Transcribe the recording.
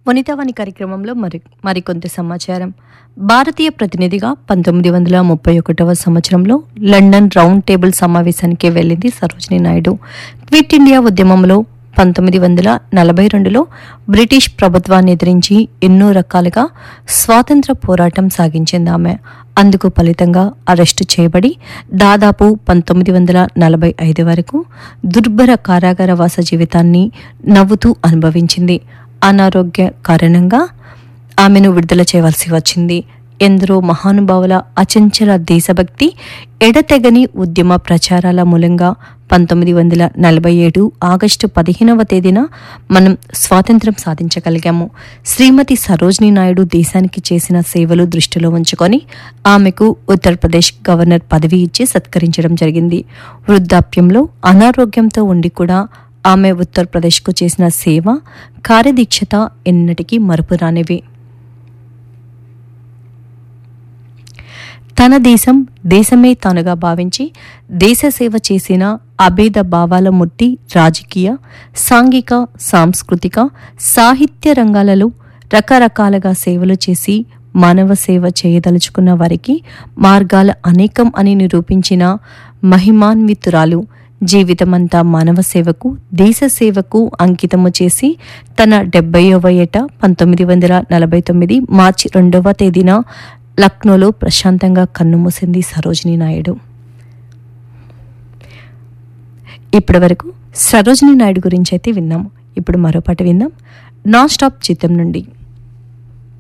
వనితావాణి కార్యక్రమంలో మరి మరికొంత సమాచారం భారతీయ ప్రతినిధిగా పంతొమ్మిది వందల ముప్పై ఒకటవ సంవత్సరంలో లండన్ రౌండ్ టేబుల్ సమావేశానికి వెళ్ళింది సరోజిని నాయుడు క్విట్ ఇండియా ఉద్యమంలో పంతొమ్మిది వందల నలభై రెండులో బ్రిటిష్ ప్రభుత్వాన్ని ఎదిరించి ఎన్నో రకాలుగా స్వాతంత్ర పోరాటం సాగించింది ఆమె అందుకు ఫలితంగా అరెస్టు చేయబడి దాదాపు పంతొమ్మిది వందల నలభై ఐదు వరకు దుర్భర కారాగార వాస జీవితాన్ని నవ్వుతూ అనుభవించింది అనారోగ్య కారణంగా ఆమెను విడుదల చేయవలసి వచ్చింది ఎందరో మహానుభావుల అచంచల దేశభక్తి ఎడతెగని ఉద్యమ ప్రచారాల మూలంగా పంతొమ్మిది వందల నలభై ఏడు ఆగస్టు పదిహేనవ తేదీన మనం స్వాతంత్రం సాధించగలిగాము శ్రీమతి సరోజిని నాయుడు దేశానికి చేసిన సేవలు దృష్టిలో ఉంచుకొని ఆమెకు ఉత్తరప్రదేశ్ గవర్నర్ పదవి ఇచ్చి సత్కరించడం జరిగింది వృద్ధాప్యంలో అనారోగ్యంతో ఉండి కూడా ఆమె ఉత్తరప్రదేశ్కు చేసిన సేవ కార్యదీక్షత ఎన్నటికీ మరుపురానివి తన దేశం దేశమే తానుగా భావించి దేశ సేవ చేసిన అభేద భావాల ముట్టి రాజకీయ సాంఘిక సాంస్కృతిక సాహిత్య రంగాలలో రకరకాలుగా సేవలు చేసి మానవ సేవ చేయదలుచుకున్న వారికి మార్గాల అనేకం అని నిరూపించిన మహిమాన్వితురాలు జీవితమంతా మానవ సేవకు దేశ సేవకు అంకితము చేసి తన డెబ్బైవ ఏట పంతొమ్మిది వందల నలభై తొమ్మిది మార్చి రెండవ తేదీన లక్నోలో ప్రశాంతంగా కన్నుమూసింది సరోజిని నాయుడు ఇప్పటి వరకు సరోజిని నాయుడు గురించి అయితే విన్నాము ఇప్పుడు మరో పాట విందాం నాన్ స్టాప్ చిత్రం నుండి